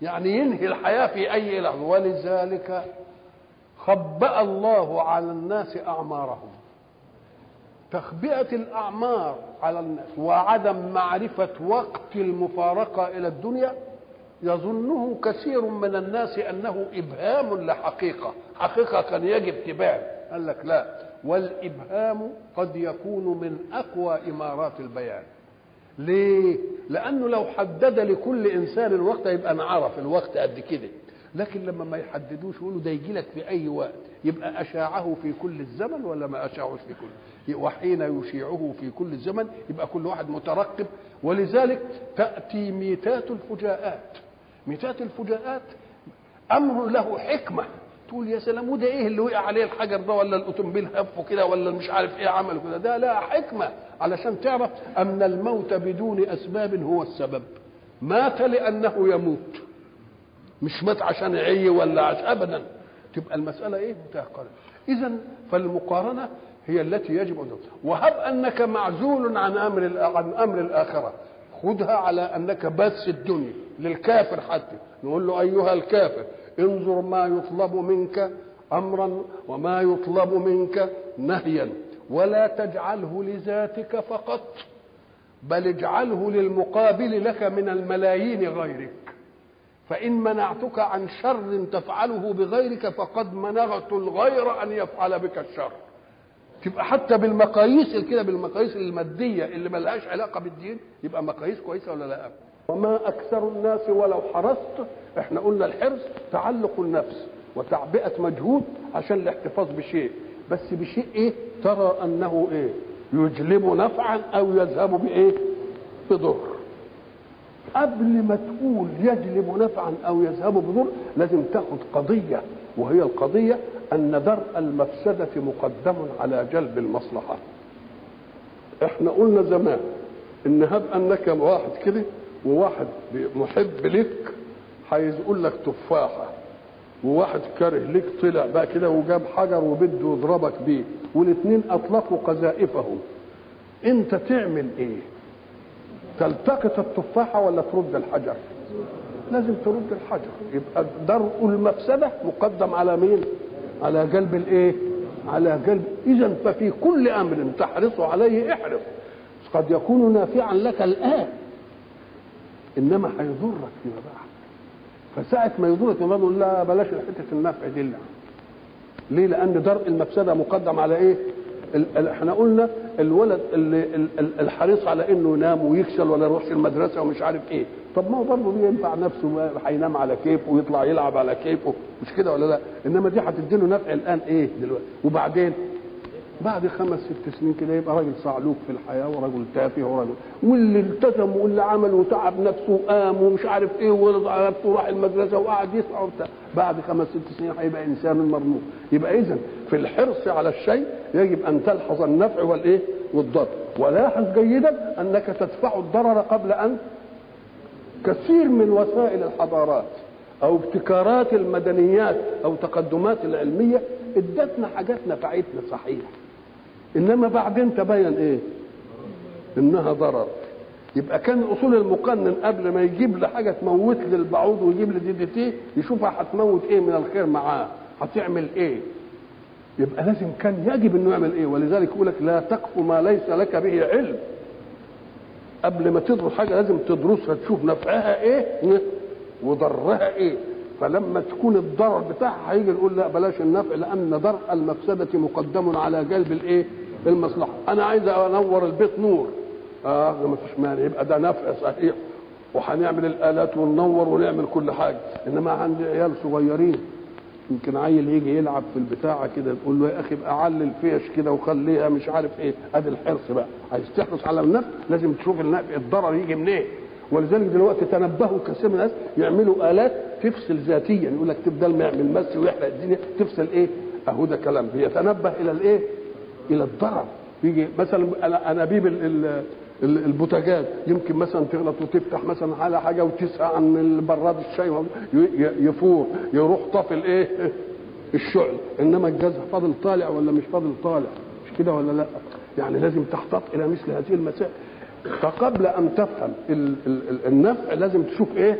يعني ينهي الحياة في أي لحظة ولذلك خبأ الله على الناس أعمارهم تخبئة الأعمار على الناس وعدم معرفة وقت المفارقة إلى الدنيا يظنه كثير من الناس أنه إبهام لحقيقة حقيقة كان يجب تبان قال لك لا والإبهام قد يكون من أقوى إمارات البيان ليه؟ لأنه لو حدد لكل إنسان الوقت يبقى نعرف الوقت قد كده لكن لما ما يحددوش يقولوا ده يجي لك في أي وقت يبقى أشاعه في كل الزمن ولا ما أشاعوش في كل وحين يشيعه في كل الزمن يبقى كل واحد مترقب ولذلك تأتي ميتات الفجاءات ميتات الفجاءات أمر له حكمة تقول يا سلام وده ايه اللي وقع عليه الحجر ده ولا الاوتومبيل هفه كده ولا مش عارف ايه عمل كده ده لا حكمه علشان تعرف ان الموت بدون اسباب هو السبب مات لانه يموت مش مات عشان عي ولا عشان ابدا تبقى المساله ايه متهقله اذا فالمقارنه هي التي يجب ان وهب انك معزول عن امر عن امر الاخره خذها على انك بس الدنيا للكافر حتى نقول له ايها الكافر انظر ما يطلب منك امرا وما يطلب منك نهيا ولا تجعله لذاتك فقط بل اجعله للمقابل لك من الملايين غيرك فان منعتك عن شر تفعله بغيرك فقد منعت الغير ان يفعل بك الشر تبقى حتى بالمقاييس كده بالمقاييس الماديه اللي ملهاش علاقه بالدين يبقى مقاييس كويسه ولا لا وما اكثر الناس ولو حرصت احنا قلنا الحرص تعلق النفس وتعبئه مجهود عشان الاحتفاظ بشيء بس بشيء ايه ترى انه ايه يجلب نفعا او يذهب بايه بضر قبل ما تقول يجلب نفعا او يذهب بضر لازم تاخد قضيه وهي القضيه ان درء المفسده مقدم على جلب المصلحه احنا قلنا زمان ان هب انك واحد كده وواحد محب لك عايز يقول لك تفاحه وواحد كاره لك طلع بقى كده وجاب حجر وبده يضربك بيه والاثنين اطلقوا قذائفهم انت تعمل ايه تلتقط التفاحه ولا ترد الحجر لازم ترد الحجر يبقى درء المفسده مقدم على مين على جلب الايه على جلب اذا ففي كل امر تحرص عليه احرص قد يكون نافعا لك الان انما هيضرك فيما بعد فساعة ما يضرك فيما بعد لا بلاش حتة النفع دي لا ليه؟ لأن درء المفسدة مقدم على إيه؟ احنا قلنا الولد اللي الحريص على انه ينام ويكسل ولا يروحش المدرسه ومش عارف ايه طب ما هو برضه بينفع نفسه هينام على كيفه ويطلع يلعب على كيفه مش كده ولا لا انما دي هتديله نفع الان ايه دلوقتي وبعدين بعد خمس ست سنين كده يبقى راجل صعلوك في الحياه ورجل تافه ورجل واللي التزم واللي عمل وتعب نفسه وقام ومش عارف ايه ورضع نفسه وراح المدرسه وقعد يسعى وبتاع بعد خمس ست سنين هيبقى انسان مرموق يبقى اذا في الحرص على الشيء يجب ان تلحظ النفع والايه والضر ولاحظ جيدا انك تدفع الضرر قبل ان كثير من وسائل الحضارات او ابتكارات المدنيات او تقدمات العلميه ادتنا حاجات نفعتنا صحيح انما بعدين تبين ايه انها ضرر يبقى كان اصول المقنن قبل ما يجيب لي حاجه تموت لي البعوض ويجيب لي دي دي تي يشوفها هتموت ايه من الخير معاه هتعمل ايه يبقى لازم كان يجب انه يعمل ايه ولذلك يقول لك لا تقف ما ليس لك به علم قبل ما تدرس حاجه لازم تدرسها تشوف نفعها ايه وضرها ايه فلما تكون الضرر بتاعها هيجي نقول لا بلاش النفع لان درء المفسده مقدم على جلب الايه المصلحه انا عايز انور البيت نور اه ما فيش مانع يبقى ده نفع صحيح وهنعمل الالات وننور ونعمل كل حاجه انما عندي عيال صغيرين يمكن عيل يجي يلعب في البتاعه كده تقول له يا اخي ابقى علل فيش كده وخليها مش عارف ايه ادي الحرص بقى عايز تحرص على النفع لازم تشوف النفع الضرر يجي منين إيه؟ ولذلك دلوقتي تنبهوا كثير من الناس يعملوا الات تفصل ذاتيا يقول لك تبدل ما يعمل مس ويحرق الدنيا تفصل ايه اهو ده كلام بيتنبه الى الايه الى الضرر يجي مثلا انابيب البوتاجاز يمكن مثلا تغلط وتفتح مثلا على حاجه وتسعى عن البراد الشاي يفور يروح طافي الايه الشعل انما الجاز فاضل طالع ولا مش فاضل طالع مش كده ولا لا يعني لازم تحتاط الى مثل هذه المسائل فقبل ان تفهم النفع لازم تشوف ايه